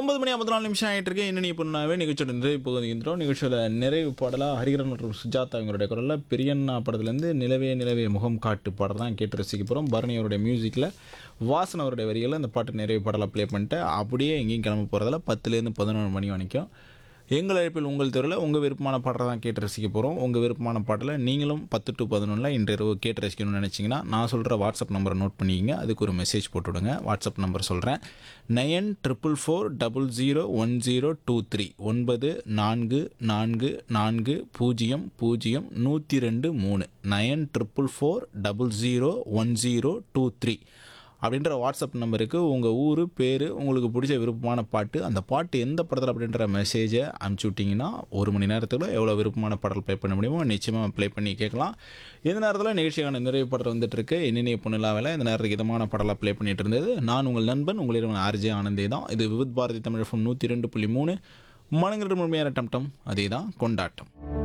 ஒன்பது மணி ஐம்பத்தி நாலு நிமிஷம் ஆகிட்டு இருக்கு இன்னும் பொண்ணாவே நிகழ்ச்சியோட நிறைவு போகுதுன்றோம் நிகழ்ச்சியோட நிறைவு பாடலாக ஹரிகரன் மற்றும் சுஜாதா அவங்களுடைய குரலில் பெரியண்ணா படத்துலேருந்து நிலவே நிலவே முகம் காட்டு பாடல் தான் கேட்டு ரசிக்க போகிறோம் பரணி அவருடைய மியூசிக்கில் வாசன் அவருடைய வரிகளில் அந்த பாட்டு நிறைவு பாடலாக ப்ளே பண்ணிட்டு அப்படியே எங்கேயும் கிளம்ப போகிறதால பத்துலேருந்து பதினொன்று மணி வரைக்கும் எங்கள் அழைப்பில் உங்கள் தெருவில் உங்கள் விருப்பமான பாட்டை தான் கேட்டு ரசிக்க போகிறோம் உங்கள் விருப்பமான பாட்டில் நீங்களும் பத்து டு பதினொன்றில் இன்று இரவு கேட்டு ரசிக்கணும்னு நினச்சிங்கன்னா நான் சொல்கிற வாட்ஸ்அப் நம்பரை நோட் பண்ணிக்கிங்க அதுக்கு ஒரு மெசேஜ் போட்டு விடுங்க வாட்ஸ்அப் நம்பர் சொல்கிறேன் nine triple four double zero one zero two three ஒன்பது நான்கு நான்கு நான்கு பூஜ்ஜியம் பூஜ்ஜியம் நூற்றி ரெண்டு மூணு nine triple four double zero one zero two three அப்படின்ற வாட்ஸ்அப் நம்பருக்கு உங்கள் ஊர் பேர் உங்களுக்கு பிடிச்ச விருப்பமான பாட்டு அந்த பாட்டு எந்த படத்தில் அப்படின்ற மெசேஜை அனுப்பிச்சி விட்டிங்கன்னா ஒரு மணி நேரத்துக்குள்ள எவ்வளோ விருப்பமான பாடல் ப்ளே பண்ண முடியுமோ நிச்சயமாக ப்ளே பண்ணி கேட்கலாம் இந்த நேரத்தில் நிகழ்ச்சிக்கான நிறைவு படம் வந்துட்டு இருக்கு என்னென்ன பொண்ணுலாவில் இந்த நேரத்துக்கு இதமான பாடலாக ப்ளே பண்ணிட்டு இருந்தது நான் உங்கள் நண்பன் உங்களிடம் ஆர்ஜே ஆனந்தே தான் இது விவித் பாரதி தமிழ் எஃப்எம் நூற்றி ரெண்டு புள்ளி மூணு மனங்கிற முழுமையான டம்டம் அதே தான் கொண்டாட்டம்